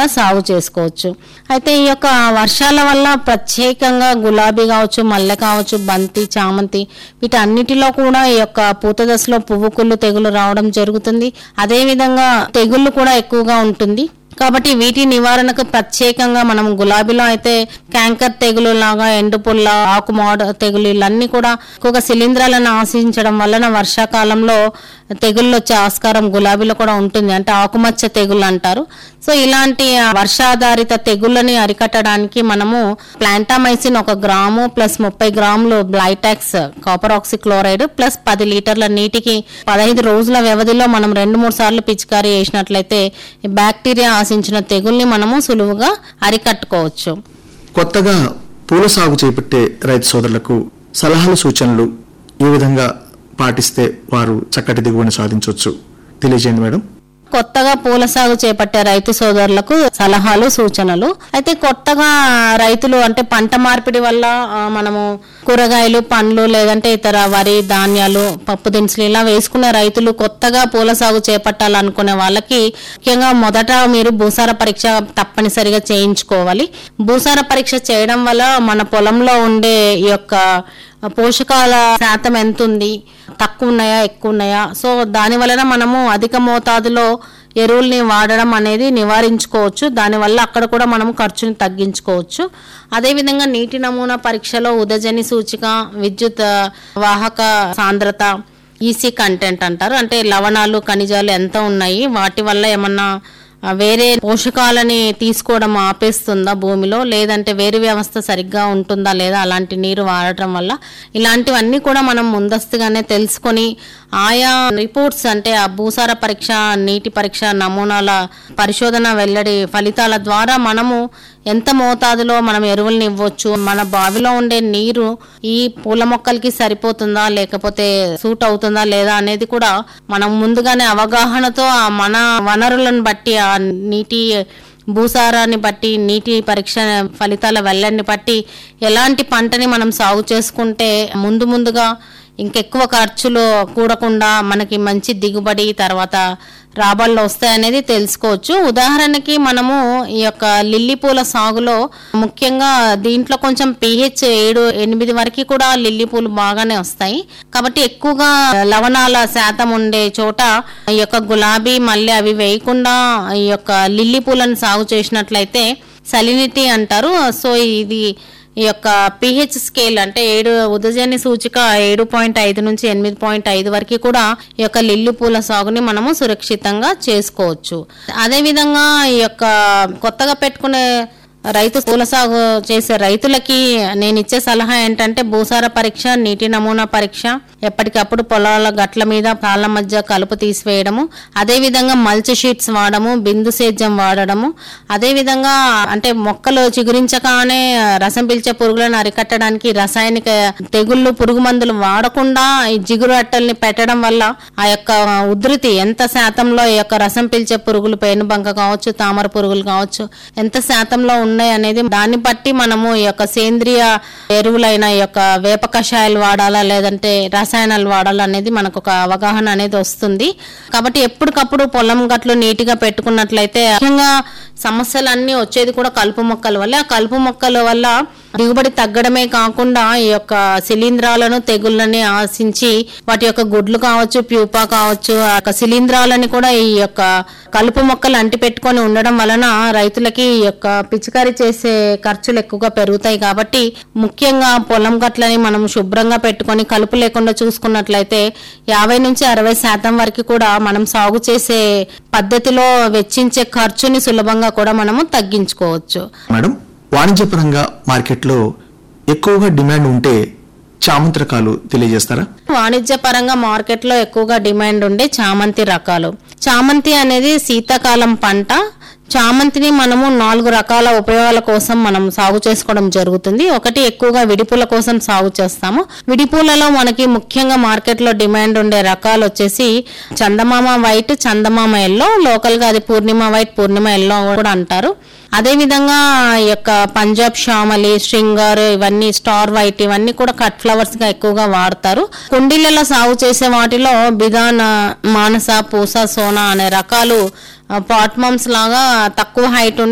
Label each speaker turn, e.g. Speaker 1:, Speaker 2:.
Speaker 1: కూడా సాగు చేసుకోవచ్చు అయితే ఈ యొక్క వర్షాల వల్ల ప్రత్యేకంగా గులాబీ కావచ్చు మల్లె కావచ్చు బంతి చామంతి వీటన్నిటిలో కూడా ఈ యొక్క పూత దశలో పువ్వు కుళ్ళు తెగులు రావడం జరుగుతుంది అదే విధంగా తెగుళ్ళు కూడా ఎక్కువగా ఉంటుంది కాబట్టి వీటి నివారణకు ప్రత్యేకంగా మనం గులాబీలో అయితే క్యాంకర్ తెగులు లాగా ఎండుపుల్ల ఆకుమాడ తెగులు ఇవన్నీ కూడా ఎక్కువగా శిలీంధ్రాలను ఆశించడం వలన వర్షాకాలంలో తెగుళ్ళు వచ్చే ఆస్కారం గులాబీలో కూడా ఉంటుంది అంటే ఆకుమచ్చ తెగుళ్ళు అంటారు సో ఇలాంటి వర్షాధారిత తెగుళ్ళని అరికట్టడానికి మనము ప్లాంటామైసిన్ ఒక గ్రాము ప్లస్ ముప్పై గ్రాములు బ్లైటాక్స్ కాపర్ ఆక్సిక్లోరైడ్ ప్లస్ పది లీటర్ల నీటికి పదహైదు రోజుల వ్యవధిలో మనం రెండు మూడు సార్లు పిచికారీ చేసినట్లయితే ఈ బ్యాక్టీరియా ఆశించిన తెగుల్ని మనము సులువుగా అరికట్టుకోవచ్చు
Speaker 2: కొత్తగా పూల సాగు చేపట్టే రైతు సోదరులకు సలహాలు సూచనలు ఏ విధంగా పాటిస్తే వారు చక్కటి దిగుబడిని సాధించవచ్చు తెలియజేయండి మేడం
Speaker 1: కొత్తగా పూల సాగు చేపట్టే రైతు సోదరులకు సలహాలు సూచనలు అయితే కొత్తగా రైతులు అంటే పంట మార్పిడి వల్ల ఆ, మనము కూరగాయలు పండ్లు లేదంటే ఇతర వరి ధాన్యాలు పప్పు దినుసులు ఇలా వేసుకునే రైతులు కొత్తగా పూల సాగు చేపట్టాలనుకునే వాళ్ళకి ముఖ్యంగా మొదట మీరు భూసార పరీక్ష తప్పనిసరిగా చేయించుకోవాలి భూసార పరీక్ష చేయడం వల్ల మన పొలంలో ఉండే ఈ యొక్క పోషకాల శాతం ఎంత ఉంది తక్కువ ఉన్నాయా ఎక్కువ ఉన్నాయా సో దాని వలన మనము అధిక మోతాదులో ఎరువుల్ని వాడడం అనేది నివారించుకోవచ్చు దానివల్ల అక్కడ కూడా మనం ఖర్చుని తగ్గించుకోవచ్చు అదేవిధంగా నీటి నమూనా పరీక్షలో ఉదజని సూచిక విద్యుత్ వాహక సాంద్రత ఈసీ కంటెంట్ అంటారు అంటే లవణాలు ఖనిజాలు ఎంత ఉన్నాయి వాటి వల్ల ఏమన్నా ఆ, వేరే పోషకాలని తీసుకోవడం ఆపేస్తుందా భూమిలో లేదంటే వేరు వ్యవస్థ సరిగ్గా ఉంటుందా లేదా అలాంటి నీరు వాడటం వల్ల ఇలాంటివన్నీ కూడా మనం ముందస్తుగానే తెలుసుకొని ఆయా రిపోర్ట్స్ అంటే ఆ భూసార పరీక్ష నీటి పరీక్ష నమూనాల పరిశోధన వెల్లడి ఫలితాల ద్వారా మనము ఎంత మోతాదులో మనం ఎరువుల్ని ఇవ్వచ్చు మన బావిలో ఉండే నీరు ఈ పూల మొక్కలకి సరిపోతుందా లేకపోతే సూట్ అవుతుందా లేదా అనేది కూడా మనం ముందుగానే అవగాహనతో ఆ మన వనరులను బట్టి ఆ నీటి భూసారాన్ని బట్టి నీటి పరీక్ష ఫలితాల వెల్లడిని బట్టి ఎలాంటి పంటని మనం సాగు చేసుకుంటే ముందు ముందుగా ఇంకెక్కువ ఖర్చులు కూడకుండా మనకి మంచి దిగుబడి తర్వాత రాబడులు వస్తాయనేది తెలుసుకోవచ్చు ఉదాహరణకి మనము ఈ యొక్క లిల్లీ పూల సాగులో ముఖ్యంగా దీంట్లో కొంచెం పిహెచ్ ఏడు ఎనిమిది వరకు కూడా లిల్లీ పూలు బాగానే వస్తాయి కాబట్టి ఎక్కువగా లవణాల శాతం ఉండే చోట ఈ యొక్క గులాబీ మల్లె అవి వేయకుండా ఈ యొక్క లిల్లీ పూలను సాగు చేసినట్లయితే సలినిటీ అంటారు సో ఇది ఈ యొక్క పిహెచ్ స్కేల్ అంటే ఏడు ఉదజని సూచిక ఏడు పాయింట్ ఐదు నుంచి ఎనిమిది పాయింట్ ఐదు వరకు కూడా ఈ యొక్క లిల్లి పూల సాగుని మనము సురక్షితంగా చేసుకోవచ్చు అదే విధంగా ఈ యొక్క కొత్తగా పెట్టుకునే రైతు పూల సాగు చేసే రైతులకి నేను ఇచ్చే సలహా ఏంటంటే భూసార పరీక్ష నీటి నమూనా పరీక్ష ఎప్పటికప్పుడు పొలాల గట్ల మీద పాల మధ్య కలుపు తీసివేయడము అదే విధంగా మల్చ్ షీట్స్ వాడము బిందు సేద్యం వాడడము అదే విధంగా అంటే మొక్కలు చిగురించగానే రసం పీల్చే పురుగులను అరికట్టడానికి రసాయనిక తెగుళ్ళు పురుగు మందులు వాడకుండా ఈ జిగురు అట్టల్ని పెట్టడం వల్ల ఆ యొక్క ఉధృతి ఎంత శాతంలో ఈ యొక్క రసం పీల్చే పురుగులు పేనుబంక కావచ్చు తామర పురుగులు కావచ్చు ఎంత శాతంలో ఉన్నాయి అనేది దాన్ని బట్టి మనము ఈ యొక్క సేంద్రియ ఎరువులైన ఈ యొక్క వేప కషాయాలు వాడాలా లేదంటే రసాయనాలు వాడాలా అనేది మనకు ఒక అవగాహన అనేది వస్తుంది కాబట్టి ఎప్పటికప్పుడు పొలం గట్లు నీట్గా పెట్టుకున్నట్లయితే ముఖ్యంగా సమస్యలన్నీ వచ్చేది కూడా కలుపు మొక్కల వల్ల ఆ కలుపు మొక్కల వల్ల దిగుబడి తగ్గడమే కాకుండా ఈ యొక్క శిలీంధ్రాలను తెగుళ్ళని ఆశించి వాటి యొక్క గుడ్లు కావచ్చు ప్యూపా కావచ్చు ఆ యొక్క శిలీంధ్రాలని కూడా ఈ యొక్క కలుపు మొక్కలు అంటి పెట్టుకొని ఉండడం వలన రైతులకి ఈ యొక్క పిచికారీ చేసే ఖర్చులు ఎక్కువగా పెరుగుతాయి కాబట్టి ముఖ్యంగా పొలం గట్లని మనం శుభ్రంగా పెట్టుకొని కలుపు లేకుండా చూసుకున్నట్లయితే యాభై నుంచి అరవై శాతం వరకు కూడా మనం సాగు చేసే పద్ధతిలో వెచ్చించే ఖర్చుని సులభంగా కూడా మనము తగ్గించుకోవచ్చు
Speaker 2: మేడం వాణిజ్యపరంగా మార్కెట్లో ఎక్కువగా డిమాండ్ ఉంటే చామంతి రకాలు తెలియజేస్తారా
Speaker 1: వాణిజ్య పరంగా మార్కెట్ లో ఎక్కువగా డిమాండ్ ఉండే చామంతి రకాలు చామంతి అనేది శీతాకాలం పంట చామంతిని మనము నాలుగు రకాల ఉపయోగాల కోసం మనం సాగు చేసుకోవడం జరుగుతుంది ఒకటి ఎక్కువగా విడిపూల కోసం సాగు చేస్తాము విడిపూలలో మనకి ముఖ్యంగా మార్కెట్ లో డిమాండ్ ఉండే రకాలు వచ్చేసి చందమామ వైట్ చందమామ ఎల్లో లోకల్ గా అది పూర్ణిమ వైట్ పూర్ణిమ ఎల్లో కూడా అంటారు అదే విధంగా ఈ యొక్క పంజాబ్ షామలి శృంగార్ ఇవన్నీ స్టార్ వైట్ ఇవన్నీ కూడా కట్ ఫ్లవర్స్ గా ఎక్కువగా వాడతారు కుండీలలో సాగు చేసే వాటిలో బిదాన్ మానస పూస సోనా అనే రకాలు పాట్మమ్స్ లాగా తక్కువ హైట్ ఉండి